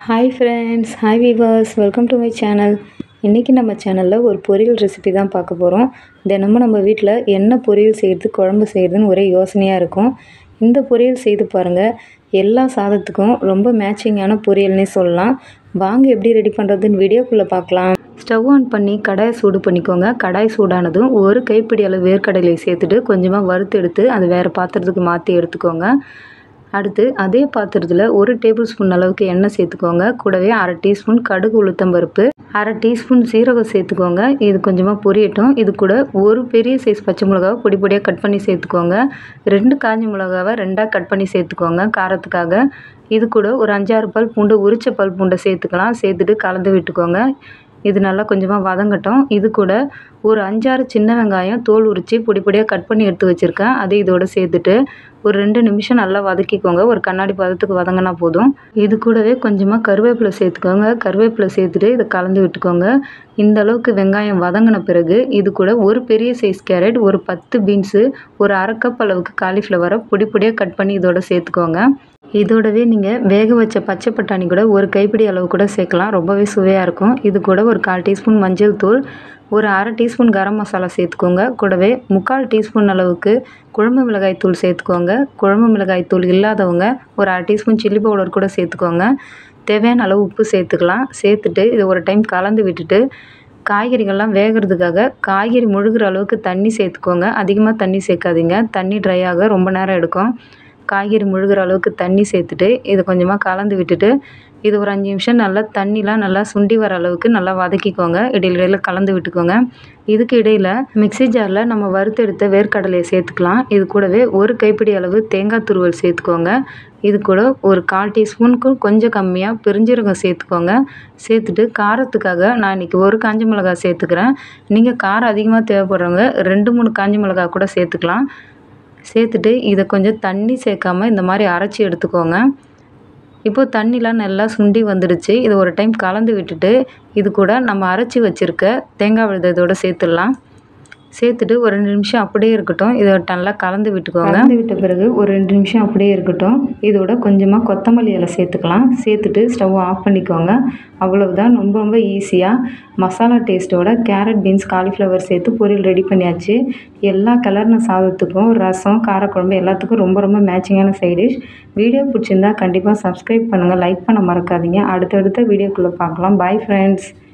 hi friends hi viewers welcome to my channel இன்றைக்கி நம்ம சேனலில் ஒரு பொரியல் ரெசிபி தான் பார்க்க போகிறோம் தினமும் நம்ம வீட்டில் என்ன பொரியல் செய்கிறது குழம்பு செய்கிறதுன்னு ஒரே யோசனையாக இருக்கும் இந்த பொரியல் செய்து பாருங்கள் எல்லா சாதத்துக்கும் ரொம்ப மேட்சிங்கான பொரியல்னே சொல்லலாம் வாங்க எப்படி ரெடி பண்ணுறதுன்னு வீடியோக்குள்ளே பார்க்கலாம் ஸ்டவ் ஆன் பண்ணி கடாயை சூடு பண்ணிக்கோங்க கடாய் சூடானதும் ஒரு கைப்பிடி அளவு வேர்க்கடலையை சேர்த்துட்டு கொஞ்சமாக வறுத்து எடுத்து அது வேறு பாத்திரத்துக்கு மாற்றி எடுத்துக்கோங்க அடுத்து அதே பாத்திரத்தில் ஒரு டேபிள் ஸ்பூன் அளவுக்கு எண்ணெய் சேர்த்துக்கோங்க கூடவே அரை டீஸ்பூன் கடுகு உளுத்தம்பருப்பு அரை டீஸ்பூன் சீரகம் சேர்த்துக்கோங்க இது கொஞ்சமாக பொரியட்டும் இது கூட ஒரு பெரிய சைஸ் பச்சை மிளகாவை பொடி பொடியாக கட் பண்ணி சேர்த்துக்கோங்க ரெண்டு காஞ்ச மிளகாவை ரெண்டாக கட் பண்ணி சேர்த்துக்கோங்க காரத்துக்காக இது கூட ஒரு அஞ்சாறு பல் பூண்டு உரிச்ச பல் பூண்டை சேர்த்துக்கலாம் சேர்த்துட்டு கலந்து விட்டுக்கோங்க இது நல்லா கொஞ்சமாக வதங்கட்டும் இது கூட ஒரு அஞ்சாறு சின்ன வெங்காயம் தோல் உரித்து பொடி பொடியாக கட் பண்ணி எடுத்து வச்சுருக்கேன் அதை இதோட சேர்த்துட்டு ஒரு ரெண்டு நிமிஷம் நல்லா வதக்கிக்கோங்க ஒரு கண்ணாடி பதத்துக்கு வதங்கினா போதும் இது கூடவே கொஞ்சமாக கருவேப்பிலை சேர்த்துக்கோங்க கருவேப்பிலை சேர்த்துட்டு இதை கலந்து விட்டுக்கோங்க இந்த அளவுக்கு வெங்காயம் வதங்கின பிறகு இது கூட ஒரு பெரிய சைஸ் கேரட் ஒரு பத்து பீன்ஸு ஒரு அரை கப் அளவுக்கு காலிஃப்ளவரை பொடி பொடியாக கட் பண்ணி இதோட சேர்த்துக்கோங்க இதோடவே நீங்கள் வேக வச்ச பச்சை பட்டாணி கூட ஒரு கைப்பிடி அளவு கூட சேர்க்கலாம் ரொம்பவே சுவையாக இருக்கும் இது கூட ஒரு கால் டீஸ்பூன் மஞ்சள் தூள் ஒரு அரை டீஸ்பூன் கரம் மசாலா சேர்த்துக்கோங்க கூடவே முக்கால் டீஸ்பூன் அளவுக்கு குழம்பு மிளகாய் தூள் சேர்த்துக்கோங்க குழம்பு மிளகாய் தூள் இல்லாதவங்க ஒரு அரை டீஸ்பூன் சில்லி பவுடர் கூட சேர்த்துக்கோங்க தேவையான அளவு உப்பு சேர்த்துக்கலாம் சேர்த்துட்டு இதை ஒரு டைம் கலந்து விட்டுட்டு காய்கறிகள்லாம் வேகிறதுக்காக காய்கறி முழுகிற அளவுக்கு தண்ணி சேர்த்துக்கோங்க அதிகமாக தண்ணி சேர்க்காதீங்க தண்ணி ட்ரை ஆக ரொம்ப நேரம் எடுக்கும் காய்கறி முழுகிற அளவுக்கு தண்ணி சேர்த்துட்டு இதை கொஞ்சமாக கலந்து விட்டுட்டு இது ஒரு அஞ்சு நிமிஷம் நல்லா தண்ணிலாம் நல்லா சுண்டி வர அளவுக்கு நல்லா வதக்கிக்கோங்க இடையில இடையில கலந்து விட்டுக்கோங்க இதுக்கு இடையில் மிக்சி ஜாரில் நம்ம வறுத்தெடுத்த வேர்க்கடலையை சேர்த்துக்கலாம் இது கூடவே ஒரு கைப்பிடி அளவு தேங்காய் துருவல் சேர்த்துக்கோங்க இது கூட ஒரு கால் டீஸ்பூனுக்கும் கொஞ்சம் கம்மியாக பெருஞ்சீரகம் சேர்த்துக்கோங்க சேர்த்துட்டு காரத்துக்காக நான் இன்றைக்கி ஒரு காஞ்ச மிளகாய் சேர்த்துக்கிறேன் நீங்கள் காரம் அதிகமாக தேவைப்படுறவங்க ரெண்டு மூணு காஞ்ச மிளகாய் கூட சேர்த்துக்கலாம் சேர்த்துட்டு இதை கொஞ்சம் தண்ணி சேர்க்காம இந்த மாதிரி அரைச்சி எடுத்துக்கோங்க இப்போது தண்ணிலாம் நல்லா சுண்டி வந்துடுச்சு இதை ஒரு டைம் கலந்து விட்டுட்டு இது கூட நம்ம அரைச்சி வச்சுருக்க தேங்காய் விழுதை இதோட சேர்த்துடலாம் சேர்த்துட்டு ஒரு ரெண்டு நிமிஷம் அப்படியே இருக்கட்டும் இதை நல்லா கலந்து விட்டுக்கோங்க கலந்து விட்ட பிறகு ஒரு ரெண்டு நிமிஷம் அப்படியே இருக்கட்டும் இதோட கொஞ்சமாக கொத்தமல்லி இலை சேர்த்துக்கலாம் சேர்த்துட்டு ஸ்டவ் ஆஃப் பண்ணிக்கோங்க அவ்வளவுதான் ரொம்ப ரொம்ப ஈஸியாக மசாலா டேஸ்ட்டோட கேரட் பீன்ஸ் காலிஃப்ளவர் சேர்த்து பொரியல் ரெடி பண்ணியாச்சு எல்லா கலர்ன சாதத்துக்கும் ரசம் காரக்குழம்பு எல்லாத்துக்கும் ரொம்ப ரொம்ப மேட்சிங்கான சைட் டிஷ் வீடியோ பிடிச்சிருந்தா கண்டிப்பாக சப்ஸ்கிரைப் பண்ணுங்கள் லைக் பண்ண மறக்காதீங்க அடுத்தடுத்த வீடியோக்குள்ளே பார்க்கலாம் பாய் ஃப்ரெண்ட்ஸ்